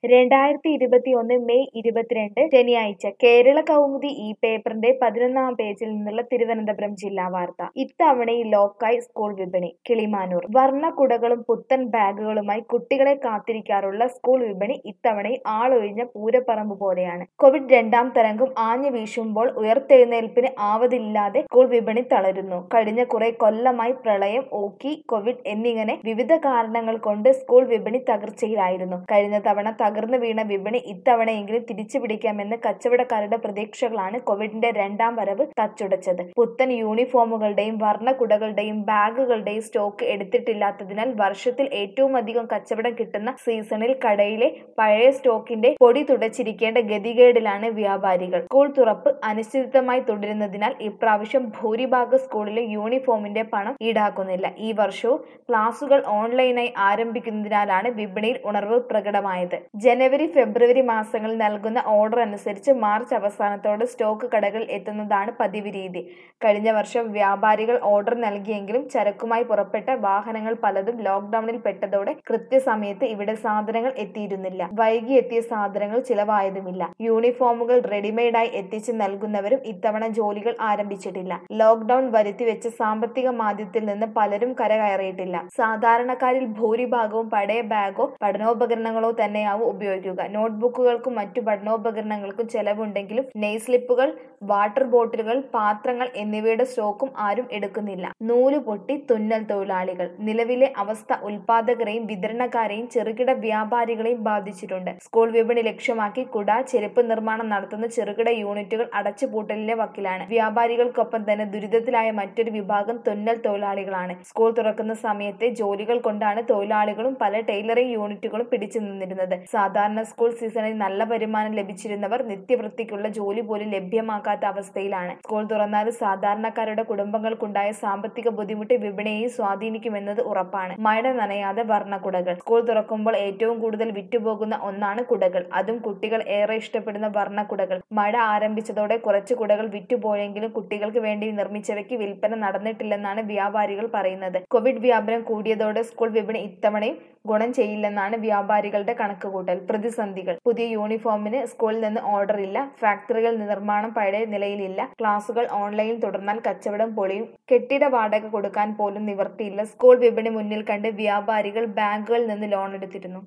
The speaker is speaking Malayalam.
രണ്ടായിരത്തി ഇരുപത്തിയൊന്ന് മെയ് ഇരുപത്തിരണ്ട് ശനിയാഴ്ച കേരള കൗമുദി ഈ പേപ്പറിന്റെ പതിനൊന്നാം പേജിൽ നിന്നുള്ള തിരുവനന്തപുരം ജില്ലാ വാർത്ത ഇത്തവണയും ലോക്കായി സ്കൂൾ വിപണി കിളിമാനൂർ വർണ്ണക്കുടകളും പുത്തൻ ബാഗുകളുമായി കുട്ടികളെ കാത്തിരിക്കാറുള്ള സ്കൂൾ വിപണി ഇത്തവണയും ആളൊഴിഞ്ഞ പൂരപ്പറമ്പ് പോലെയാണ് കോവിഡ് രണ്ടാം തരംഗം ആഞ്ഞു വീശുമ്പോൾ ഉയർത്തെഴുന്നേൽപ്പിന് ആവതില്ലാതെ സ്കൂൾ വിപണി തളരുന്നു കഴിഞ്ഞ കുറെ കൊല്ലമായി പ്രളയം ഓക്കി കോവിഡ് എന്നിങ്ങനെ വിവിധ കാരണങ്ങൾ കൊണ്ട് സ്കൂൾ വിപണി തകർച്ചയിലായിരുന്നു കഴിഞ്ഞ തവണ തകർന്നു വീണ വിപണി ഇത്തവണയെങ്കിലും തിരിച്ചു പിടിക്കാമെന്ന് കച്ചവടക്കാരുടെ പ്രതീക്ഷകളാണ് കോവിഡിന്റെ രണ്ടാം വരവ് തച്ചുടച്ചത് പുത്തൻ യൂണിഫോമുകളുടെയും വർണ്ണക്കുടകളുടെയും ബാഗുകളുടെയും സ്റ്റോക്ക് എടുത്തിട്ടില്ലാത്തതിനാൽ വർഷത്തിൽ ഏറ്റവും അധികം കച്ചവടം കിട്ടുന്ന സീസണിൽ കടയിലെ പഴയ സ്റ്റോക്കിന്റെ പൊടി തുടച്ചിരിക്കേണ്ട ഗതികേടിലാണ് വ്യാപാരികൾ സ്കൂൾ തുറപ്പ് അനിശ്ചിതമായി തുടരുന്നതിനാൽ ഇപ്രാവശ്യം ഭൂരിഭാഗം സ്കൂളിലെ യൂണിഫോമിന്റെ പണം ഈടാക്കുന്നില്ല ഈ വർഷവും ക്ലാസുകൾ ഓൺലൈനായി ആരംഭിക്കുന്നതിനാലാണ് വിപണിയിൽ ഉണർവ് പ്രകടമായത് ജനുവരി ഫെബ്രുവരി മാസങ്ങളിൽ നൽകുന്ന ഓർഡർ അനുസരിച്ച് മാർച്ച് അവസാനത്തോടെ സ്റ്റോക്ക് കടകളിൽ എത്തുന്നതാണ് പതിവ് രീതി കഴിഞ്ഞ വർഷം വ്യാപാരികൾ ഓർഡർ നൽകിയെങ്കിലും ചരക്കുമായി പുറപ്പെട്ട വാഹനങ്ങൾ പലതും ലോക്ക്ഡൌണിൽ പെട്ടതോടെ കൃത്യസമയത്ത് ഇവിടെ സാധനങ്ങൾ എത്തിയിരുന്നില്ല വൈകി എത്തിയ സാധനങ്ങൾ ചിലവായതുമില്ല യൂണിഫോമുകൾ റെഡിമെയ്ഡായി എത്തിച്ച് നൽകുന്നവരും ഇത്തവണ ജോലികൾ ആരംഭിച്ചിട്ടില്ല ലോക്ക്ഡൌൺ വരുത്തിവെച്ച സാമ്പത്തിക മാന്ദ്യത്തിൽ നിന്ന് പലരും കരകയറിയിട്ടില്ല സാധാരണക്കാരിൽ ഭൂരിഭാഗവും പഴയ ബാഗോ പഠനോപകരണങ്ങളോ തന്നെയാവും ഉപയോഗിക്കുക നോട്ട്ബുക്കുകൾക്കും മറ്റു പഠനോപകരണങ്ങൾക്കും ചെലവുണ്ടെങ്കിലും നെയ് സ്ലിപ്പുകൾ വാട്ടർ ബോട്ടിലുകൾ പാത്രങ്ങൾ എന്നിവയുടെ സ്റ്റോക്കും ആരും എടുക്കുന്നില്ല നൂല് പൊട്ടി തുന്നൽ തൊഴിലാളികൾ നിലവിലെ അവസ്ഥ ഉൽപാദകരെയും വിതരണക്കാരെയും ചെറുകിട വ്യാപാരികളെയും ബാധിച്ചിട്ടുണ്ട് സ്കൂൾ വിപണി ലക്ഷ്യമാക്കി കുട ചെരുപ്പ് നിർമ്മാണം നടത്തുന്ന ചെറുകിട യൂണിറ്റുകൾ അടച്ചുപൂട്ടലിന്റെ വക്കിലാണ് വ്യാപാരികൾക്കൊപ്പം തന്നെ ദുരിതത്തിലായ മറ്റൊരു വിഭാഗം തുന്നൽ തൊഴിലാളികളാണ് സ്കൂൾ തുറക്കുന്ന സമയത്തെ ജോലികൾ കൊണ്ടാണ് തൊഴിലാളികളും പല ടൈലറിംഗ് യൂണിറ്റുകളും പിടിച്ചു നിന്നിരുന്നത് സാധാരണ സ്കൂൾ സീസണിൽ നല്ല വരുമാനം ലഭിച്ചിരുന്നവർ നിത്യവൃത്തിക്കുള്ള ജോലി പോലും ലഭ്യമാക്കാത്ത അവസ്ഥയിലാണ് സ്കൂൾ തുറന്നാൽ സാധാരണക്കാരുടെ കുടുംബങ്ങൾക്കുണ്ടായ സാമ്പത്തിക ബുദ്ധിമുട്ട് വിപണിയെ സ്വാധീനിക്കുമെന്നത് ഉറപ്പാണ് മഴ നനയാതെ വർണ്ണക്കുടകൾ സ്കൂൾ തുറക്കുമ്പോൾ ഏറ്റവും കൂടുതൽ വിറ്റുപോകുന്ന ഒന്നാണ് കുടകൾ അതും കുട്ടികൾ ഏറെ ഇഷ്ടപ്പെടുന്ന വർണ്ണക്കുടകൾ മഴ ആരംഭിച്ചതോടെ കുറച്ച് കുടകൾ വിറ്റുപോയെങ്കിലും കുട്ടികൾക്ക് വേണ്ടി നിർമ്മിച്ചവയ്ക്ക് വിൽപ്പന നടന്നിട്ടില്ലെന്നാണ് വ്യാപാരികൾ പറയുന്നത് കോവിഡ് വ്യാപനം കൂടിയതോടെ സ്കൂൾ വിപണി ഇത്തവണയും ഗുണം ചെയ്യില്ലെന്നാണ് വ്യാപാരികളുടെ കണക്കുകൂട്ടൽ പ്രതിസന്ധികൾ പുതിയ യൂണിഫോമിന് സ്കൂളിൽ നിന്ന് ഓർഡർ ഇല്ല ഫാക്ടറികൾ നിർമ്മാണം പഴയ നിലയിലില്ല ക്ലാസുകൾ ഓൺലൈനിൽ തുടർന്നാൽ കച്ചവടം പൊളിയും കെട്ടിട വാടക കൊടുക്കാൻ പോലും നിവർത്തിയില്ല സ്കൂൾ വിപണി മുന്നിൽ കണ്ട് വ്യാപാരികൾ ബാങ്കുകളിൽ നിന്ന് ലോൺ എടുത്തിരുന്നു